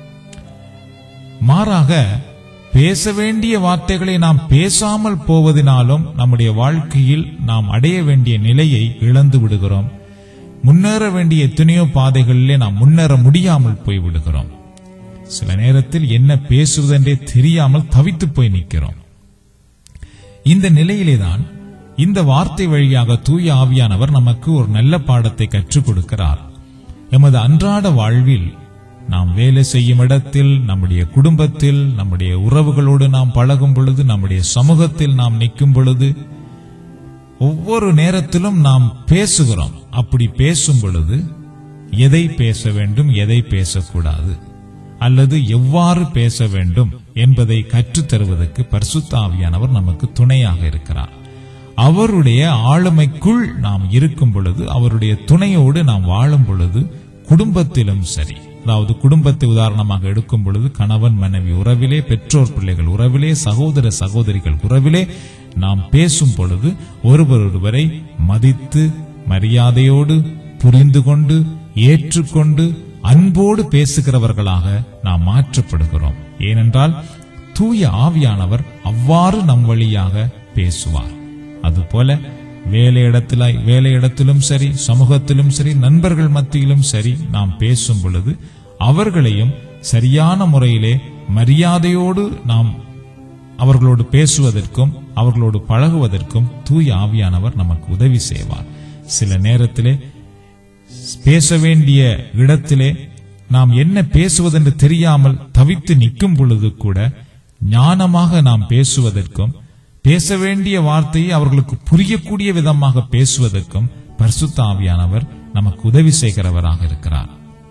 மாறாக பேச வேண்டிய வார்த்தைகளை நாம் பேசாமல் போவதினாலும் நம்முடைய வாழ்க்கையில் நாம் அடைய வேண்டிய நிலையை இழந்து விடுகிறோம் முன்னேற வேண்டிய எத்தனையோ பாதைகளிலே நாம் முன்னேற முடியாமல் போய் விடுகிறோம் சில நேரத்தில் என்ன பேசுவதென்றே தெரியாமல் தவித்து போய் நிற்கிறோம் இந்த நிலையிலேதான் இந்த வார்த்தை வழியாக தூய ஆவியானவர் நமக்கு ஒரு நல்ல பாடத்தை கற்றுக் கொடுக்கிறார் எமது அன்றாட வாழ்வில் நாம் வேலை செய்யும் இடத்தில் நம்முடைய குடும்பத்தில் நம்முடைய உறவுகளோடு நாம் பழகும் பொழுது நம்முடைய சமூகத்தில் நாம் நிற்கும் பொழுது ஒவ்வொரு நேரத்திலும் நாம் பேசுகிறோம் அப்படி பேசும் பொழுது எதை பேச வேண்டும் எதை பேசக்கூடாது அல்லது எவ்வாறு பேச வேண்டும் என்பதை கற்றுத் தருவதற்கு பரிசுத்த ஆவியானவர் நமக்கு துணையாக இருக்கிறார் அவருடைய ஆளுமைக்குள் நாம் இருக்கும் பொழுது அவருடைய துணையோடு நாம் வாழும் பொழுது குடும்பத்திலும் சரி அதாவது குடும்பத்தை உதாரணமாக எடுக்கும் பொழுது கணவன் மனைவி உறவிலே பெற்றோர் பிள்ளைகள் உறவிலே சகோதர சகோதரிகள் உறவிலே நாம் பேசும் பொழுது ஒருவர் ஒருவரை மதித்து மரியாதையோடு புரிந்து கொண்டு ஏற்றுக்கொண்டு அன்போடு பேசுகிறவர்களாக நாம் மாற்றப்படுகிறோம் ஏனென்றால் தூய ஆவியானவர் அவ்வாறு நம் வழியாக பேசுவார் அதுபோல வேலையிடத்தில வேலையிடத்திலும் சரி சமூகத்திலும் சரி நண்பர்கள் மத்தியிலும் சரி நாம் பேசும் பொழுது அவர்களையும் சரியான முறையிலே மரியாதையோடு நாம் அவர்களோடு பேசுவதற்கும் அவர்களோடு பழகுவதற்கும் தூய ஆவியானவர் நமக்கு உதவி செய்வார் சில நேரத்திலே பேச வேண்டிய இடத்திலே நாம் என்ன பேசுவதென்று தெரியாமல் தவித்து நிற்கும் பொழுது கூட ஞானமாக நாம் பேசுவதற்கும் பேச வேண்டிய வார்த்தையை அவர்களுக்கு புரியக்கூடிய விதமாக பேசுவதற்கும் பரிசுத்த ஆவியானவர் நமக்கு உதவி செய்கிறவராக இருக்கிறார்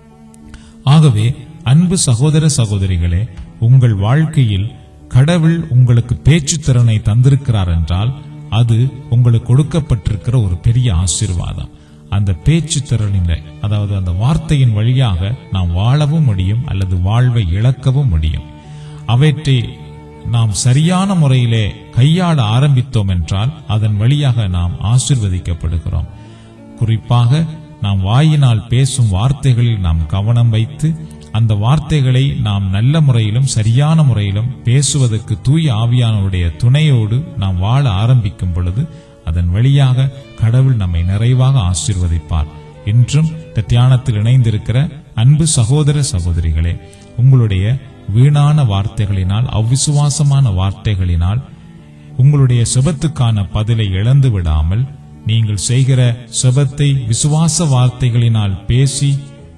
ஆகவே அன்பு சகோதர சகோதரிகளே உங்கள் வாழ்க்கையில் கடவுள் உங்களுக்கு பேச்சு திறனை தந்திருக்கிறார் என்றால் அது உங்களுக்கு கொடுக்கப்பட்டிருக்கிற ஒரு பெரிய ஆசீர்வாதம் அந்த பேச்சு திறனில் அதாவது அந்த வார்த்தையின் வழியாக நாம் வாழவும் முடியும் அல்லது வாழ்வை இழக்கவும் முடியும் அவற்றை நாம் சரியான முறையிலே கையாள ஆரம்பித்தோம் என்றால் அதன் வழியாக நாம் ஆசிர்வதிக்கப்படுகிறோம் குறிப்பாக நாம் வாயினால் பேசும் வார்த்தைகளில் நாம் கவனம் வைத்து அந்த வார்த்தைகளை நாம் நல்ல முறையிலும் சரியான முறையிலும் பேசுவதற்கு தூய ஆவியானவருடைய துணையோடு நாம் வாழ ஆரம்பிக்கும் பொழுது அதன் வழியாக கடவுள் நம்மை நிறைவாக ஆசீர்வதிப்பார் இன்றும் இந்த தியானத்தில் இணைந்திருக்கிற அன்பு சகோதர சகோதரிகளே உங்களுடைய வீணான வார்த்தைகளினால் அவ்விசுவாசமான வார்த்தைகளினால் உங்களுடைய செபத்துக்கான பதிலை இழந்து விடாமல் நீங்கள் செய்கிற செபத்தை விசுவாச வார்த்தைகளினால் பேசி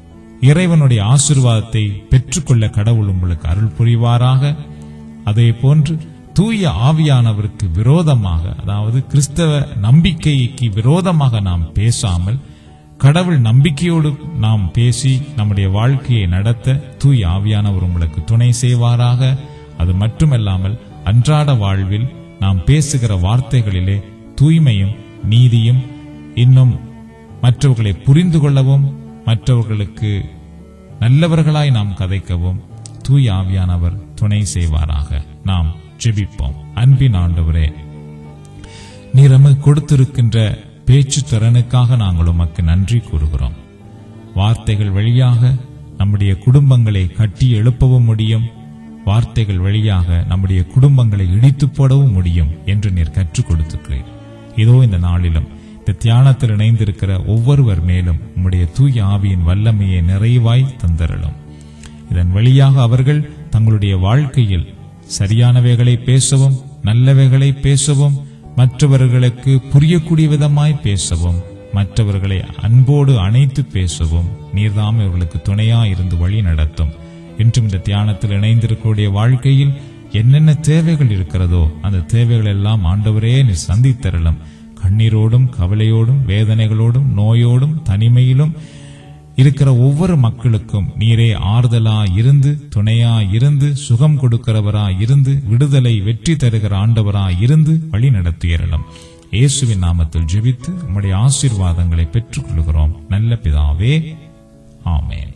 இறைவனுடைய ஆசீர்வாதத்தை பெற்றுக்கொள்ள கடவுள் உங்களுக்கு அருள் புரிவாராக அதே போன்று தூய ஆவியானவருக்கு விரோதமாக அதாவது கிறிஸ்தவ நம்பிக்கைக்கு விரோதமாக நாம் பேசாமல் கடவுள் நம்பிக்கையோடு நாம் பேசி நம்முடைய வாழ்க்கையை நடத்த தூய ஆவியானவர் உங்களுக்கு துணை செய்வாராக அது மட்டுமல்லாமல் அன்றாட வாழ்வில் நாம் பேசுகிற வார்த்தைகளிலே தூய்மையும் நீதியும் இன்னும் மற்றவர்களை புரிந்து கொள்ளவும் மற்றவர்களுக்கு நல்லவர்களாய் நாம் கதைக்கவும் தூய ஆவியானவர் துணை செய்வாராக நாம் ஜெபிப்போம் அன்பின் ஆண்டவரே நீர் எமக்கு கொடுத்திருக்கின்ற பேச்சு திறனுக்காக நாங்கள் உமக்கு நன்றி கூறுகிறோம் வார்த்தைகள் வழியாக நம்முடைய குடும்பங்களை கட்டி எழுப்பவும் முடியும் வார்த்தைகள் வழியாக நம்முடைய குடும்பங்களை இடித்து போடவும் முடியும் என்று நீர் கற்றுக் கொடுத்திருக்கிறீர் இதோ இந்த நாளிலும் இந்த தியானத்தில் இணைந்திருக்கிற ஒவ்வொருவர் மேலும் உம்முடைய தூய ஆவியின் வல்லமையை நிறைவாய் தந்தரலும் இதன் வழியாக அவர்கள் தங்களுடைய வாழ்க்கையில் சரியானவைகளை பேசவும் நல்லவைகளை பேசவும் மற்றவர்களுக்கு புரியக்கூடிய விதமாய் பேசவும் மற்றவர்களை அன்போடு அணைத்து பேசவும் நீர்தாம் இவர்களுக்கு துணையா இருந்து வழி நடத்தும் இன்றும் இந்த தியானத்தில் இணைந்திருக்கக்கூடிய வாழ்க்கையில் என்னென்ன தேவைகள் இருக்கிறதோ அந்த தேவைகள் எல்லாம் ஆண்டவரே நீ சந்தித்தரலும் கண்ணீரோடும் கவலையோடும் வேதனைகளோடும் நோயோடும் தனிமையிலும் இருக்கிற ஒவ்வொரு மக்களுக்கும் நீரே ஆறுதலா இருந்து துணையா இருந்து சுகம் கொடுக்கிறவரா இருந்து விடுதலை வெற்றி தருகிற ஆண்டவரா இருந்து வழி நடத்தியறலும் இயேசுவின் நாமத்தில் ஜெபித்து உம்முடைய ஆசீர்வாதங்களை பெற்றுக் கொள்கிறோம் நல்ல பிதாவே ஆமென்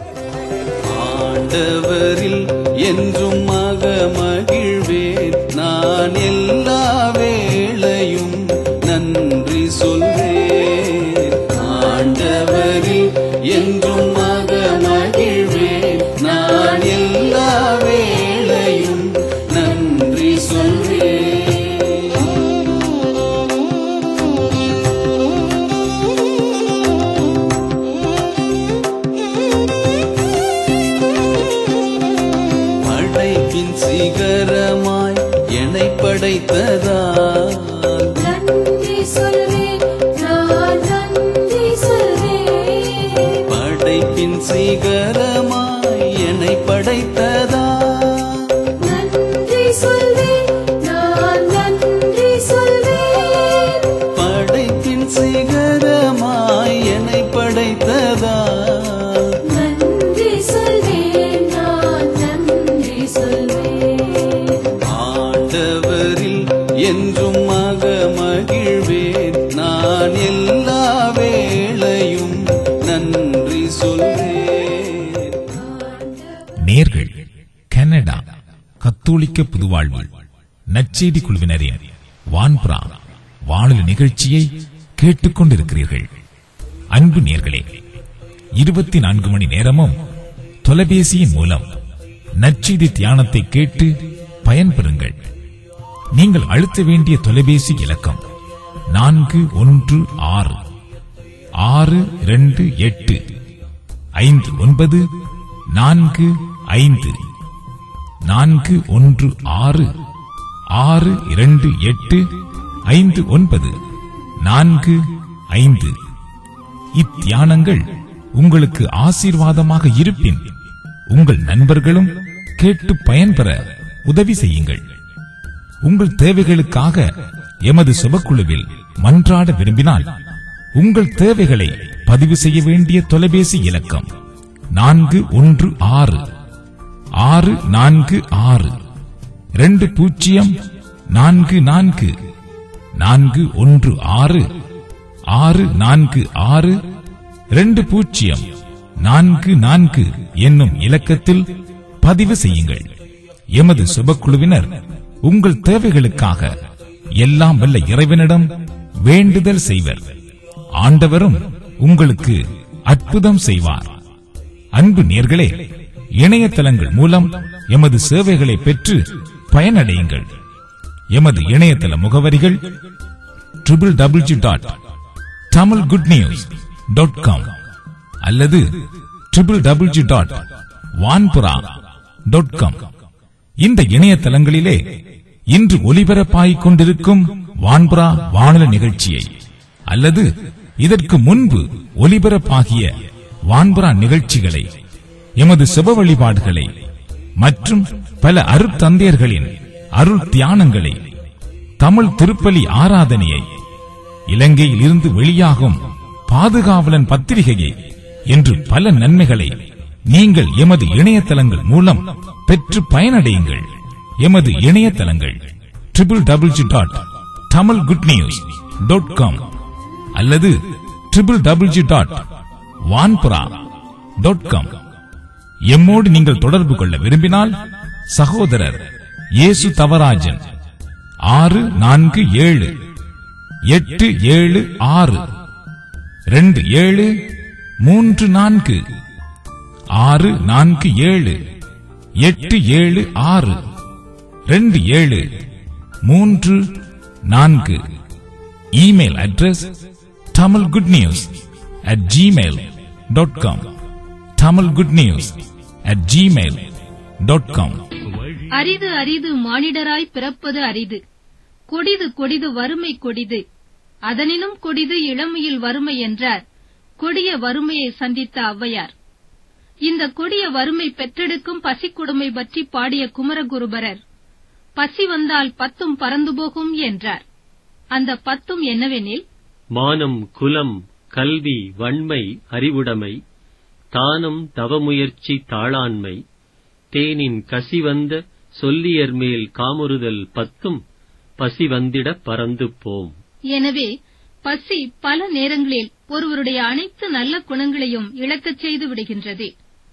ஆண்டவரில் என்றும் மக மகிழ்வேன் நான் எல்லா வேளையும் நன்றி சொல்வேன் ஆண்டவரில் என்றும் மக மகிழ்வேன் நான் எல்லா வேளையும் நன்றி சொல்வேன் படைப்பின் சிகரமாய் என்னை படைத்ததால் நன்றி சொல்வேன் நான் நன்றி சொல்வேன் படைப்பின் சிகரமாய் என்னை படைத்ததால் நன்றி சொல்வேன் நான் நன்றி சொல்வேன் படைப்பின் சிகரமாய் என்னை படைத்ததால் நன்றி சொல்வேன் நான் நன்றி சொல்வேன் ஆண்டவரில் என்றும் மக மகிழ்வேன் நான் எல்லா வேளையும் நன்றி சொல்வேன் நேர்கள் கனடா கத்தோலிக்க புதுவாழ்வு நற்செய்தி குழுவினரின் வான்புறா வானொலி நிகழ்ச்சியை கேட்டுக்கொண்டிருக்கிறீர்கள் அன்பு நேர்களே இருபத்தி நான்கு மணி நேரமும் தொலைபேசியின் மூலம் நற்செய்தி தியானத்தை கேட்டு பயன்பெறுங்கள் நீங்கள் அழுத்த வேண்டிய தொலைபேசி இலக்கம் நான்கு ஒன்று ஆறு ஆறு இரண்டு எட்டு ஐந்து ஒன்பது நான்கு ஐந்து நான்கு ஒன்று ஆறு ஆறு இரண்டு எட்டு ஐந்து ஒன்பது நான்கு ஐந்து இத்தியானங்கள் உங்களுக்கு ஆசீர்வாதமாக இருப்பின் உங்கள் நண்பர்களும் கேட்டு பயன்பெற உதவி செய்யுங்கள் உங்கள் தேவைகளுக்காக எமது சுபக்குழுவில் மன்றாட விரும்பினால் உங்கள் தேவைகளை பதிவு செய்ய வேண்டிய தொலைபேசி இலக்கம் நான்கு ஒன்று ஆறு ஆறு நான்கு ஆறு ரெண்டு பூஜ்ஜியம் நான்கு நான்கு நான்கு ஒன்று ஆறு ஆறு நான்கு ஆறு ரெண்டு பூஜ்ஜியம் நான்கு நான்கு என்னும் இலக்கத்தில் பதிவு செய்யுங்கள் எமது சுபக்குழுவினர் உங்கள் தேவைகளுக்காக எல்லாம் வல்ல இறைவனிடம் வேண்டுதல் செய்வர் ஆண்டவரும் உங்களுக்கு அற்புதம் செய்வார் அன்பு நேர்களே இணையதளங்கள் மூலம் எமது சேவைகளை பெற்று பயனடையுங்கள் எமது இணையதள முகவரிகள் triple W dot Tamil good news dot com அல்லது triple W dot Vanpura dot com இந்த இணையதளங்களிலே இன்று ஒலிபரப்பாகிக் கொண்டிருக்கும் வான்புரா வானொலி நிகழ்ச்சியை அல்லது இதற்கு முன்பு ஒலிபரப்பாகிய வான்புறா நிகழ்ச்சிகளை எமது செப வழிபாடுகளை மற்றும் பல அருட்தந்தையர்களின் அருள் தியானங்களை தமிழ் திருப்பலி ஆராதனையை இலங்கையில் இருந்து வெளியாகும் பாதுகாவலன் பத்திரிகையை என்று பல நன்மைகளை நீங்கள் எமது இணையதளங்கள் மூலம் பெற்று பயனடையுங்கள் எமது இணையதளங்கள் triple W dot Tamil good news dot com அல்லது triple W dot Vanpura dot com எம்மோடு நீங்கள் தொடர்பு கொள்ள விரும்பினால் சகோதரர் இயேசு தவராஜன் ஆறு நான்கு ஏழு எட்டு ஏழு ஆறு ரெண்டு ஏழு மூன்று நான்கு ஆறு நான்கு ஏழு எட்டு ஏழு ஆறு ரெண்டு ஏழு மூன்று நான்கு email address Tamil good news at Gmail dot com Tamil good news at Gmail dot com அரிது அரிது மானிடராய் பிறப்பது அரிது கொடிது கொடிது வறுமை கொடிது அதனினும் கொடிது இளமையில் வறுமை என்றார் கொடிய வறுமையை சந்தித்த ஔவையார் இந்த கொடிய வறுமை பெற்றெடுக்கும் பசிக்கொடுமை பற்றி பாடிய குமரகுருபரர் பசி வந்தால் பத்தும் பறந்து போகும் என்றார் அந்த பத்தும் என்னவெனில் மானம் குலம் கல்வி வன்மை அறிவுடைமை தானம் தவமுயற்சி தாளாண்மை தேனின் கசிவந்த சொல்லியர் மேல் காமுறுதல் பத்தும் பசி வந்திட பறந்து போம் எனவே பசி பல நேரங்களில் ஒருவருடைய அனைத்து நல்ல குணங்களையும் இழக்கச் செய்து விடுகின்றது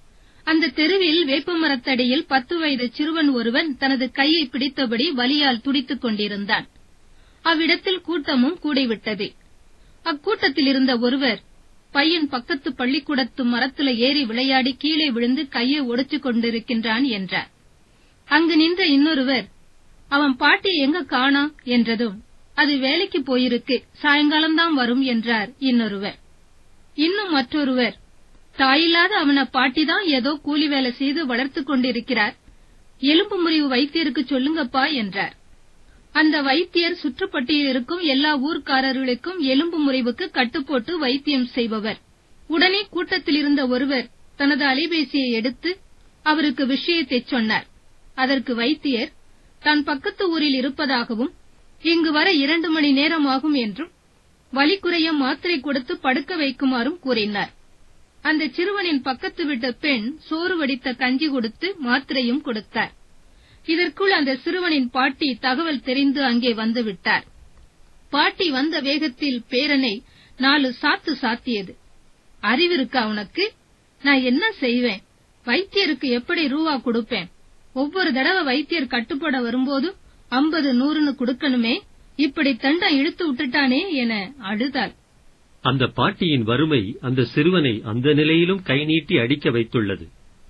அந்த தெருவில் வேப்பமரத்தடியில் பத்து வயது சிறுவன் ஒருவன் தனது கையை பிடித்தபடி வலியால் துடித்துக் கொண்டிருந்தான் அவ்விடத்தில் கூட்டமும் கூடிவிட்டது அக்கூட்டத்தில் இருந்த ஒருவர் பையன் பக்கத்து பள்ளிக்கூடத்து மரத்துல ஏறி விளையாடி கீழே விழுந்து கையை ஒடிச்சுக் கொண்டிருக்கின்றான் என்றார் அங்கு நின்ற இன்னொருவர் அவன் பாட்டி எங்க காணா என்றதும் அது வேலைக்கு போயிருக்கு சாயங்காலம்தான் வரும் என்றார் இன்னொருவர் இன்னும் மற்றொருவர் தாயில்லாத அவன பாட்டிதான் ஏதோ கூலி வேலை செய்து வளர்த்துக் கொண்டிருக்கிறார் எலும்பு முறிவு வைத்தியருக்கு சொல்லுங்கப்பா என்றார் அந்த வைத்தியர் சுற்றுப்பட்டியில் இருக்கும் எல்லா ஊர்க்காரர்களுக்கும் எலும்பு முறிவுக்கு கட்டுப்போட்டு வைத்தியம் செய்பவர் உடனே கூட்டத்தில் இருந்த ஒருவர் தனது அலைபேசியை எடுத்து அவருக்கு விஷயத்தை சொன்னார் அதற்கு வைத்தியர் தான் பக்கத்து ஊரில் இருப்பதாகவும் இங்கு வர இரண்டு மணி நேரம் ஆகும் என்றும் வலி குறைய மாத்திரை கொடுத்து படுக்க வைக்குமாறும் கூறினார் அந்த சிறுவனின் பக்கத்து விட்ட பெண் சோறு வடித்த கஞ்சி கொடுத்து மாத்திரையும் கொடுத்தார் இதற்குள் அந்த சிறுவனின் பாட்டி தகவல் தெரிந்து அங்கே வந்து விட்டார் பாட்டி வந்த வேகத்தில் பேரனை நாலு சாத்து சாத்தியது அறிவிருக்கா உனக்கு நான் என்ன செய்வேன் வைத்தியருக்கு எப்படி ரூவா கொடுப்பேன் ஒவ்வொரு தடவை வைத்தியர் கட்டுப்பட வரும்போது ஐம்பது நூறுன்னு கொடுக்கணுமே இப்படி தண்டம் இழுத்து விட்டுட்டானே என அழுதாள் அந்த பாட்டியின் வறுமை அந்த சிறுவனை அந்த நிலையிலும் கை நீட்டி அடிக்க வைத்துள்ளது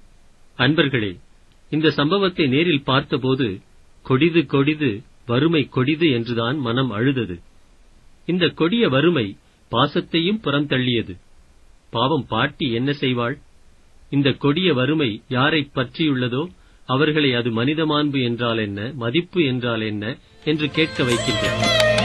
அன்பர்களே இந்த சம்பவத்தை நேரில் பார்த்தபோது கொடிது கொடிது வறுமை கொடிது என்றுதான் மனம் அழுதது இந்த கொடிய வறுமை பாசத்தையும் புறந்தள்ளியது பாவம் பாட்டி என்ன செய்வாள் இந்த கொடிய வறுமை யாரைப் பற்றியுள்ளதோ அவர்களை அது மனித மாண்பு என்றால் என்ன மதிப்பு என்றால் என்ன என்று கேட்க வைக்கின்றது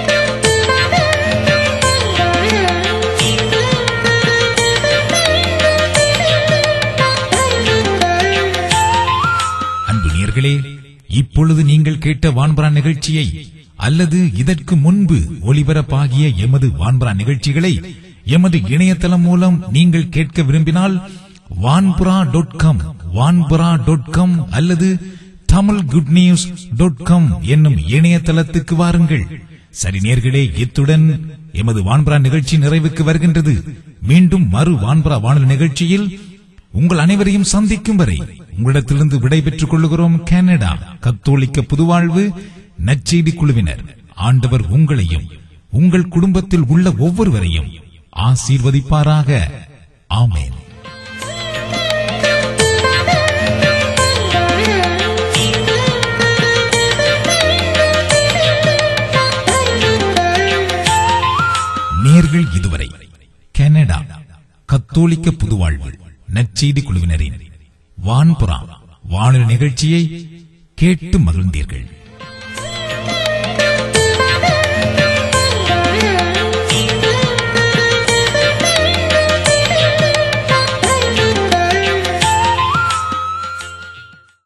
அன்பு நேர்களே இப்பொழுது நீங்கள் கேட்ட வான்பரா நிகழ்ச்சியை அல்லது இதற்கு முன்பு ஒளிபரப்பாகிய எமது வான்பரா நிகழ்ச்சிகளை எமது இணையதளம் மூலம் நீங்கள் கேட்க விரும்பினால் Vanpura dot com Vanpura dot com அல்லது Tamil good news dot com என்னும் இணையதளத்துக்கு வாருங்கள் சரி நேர்களே இத்துடன் எமது வான்புரா நிகழ்ச்சி நிறைவுக்கு வருகின்றது மீண்டும் மறு வான்புரா வானொலி நிகழ்ச்சியில் உங்கள் அனைவரையும் சந்திக்கும் வரை உங்களிடத்திலிருந்து விடைபெற்றுக் கொள்ளுகிறோம் கனடா கத்தோலிக்க புதுவாழ்வு நற்செய்தி குழுவினர் ஆண்டவர் உங்களையும் உங்கள் குடும்பத்தில் உள்ள ஒவ்வொருவரையும் ஆசீர்வதிப்பாராக ஆமேன் நேர்கள் இதுவரை கனடா கத்தோலிக்க புதுவாழ்வு நற்செய்தி குழுவினரின் வான்புறா வானொலி நிகழ்ச்சியை கேட்டு மகிழ்ந்தீர்கள்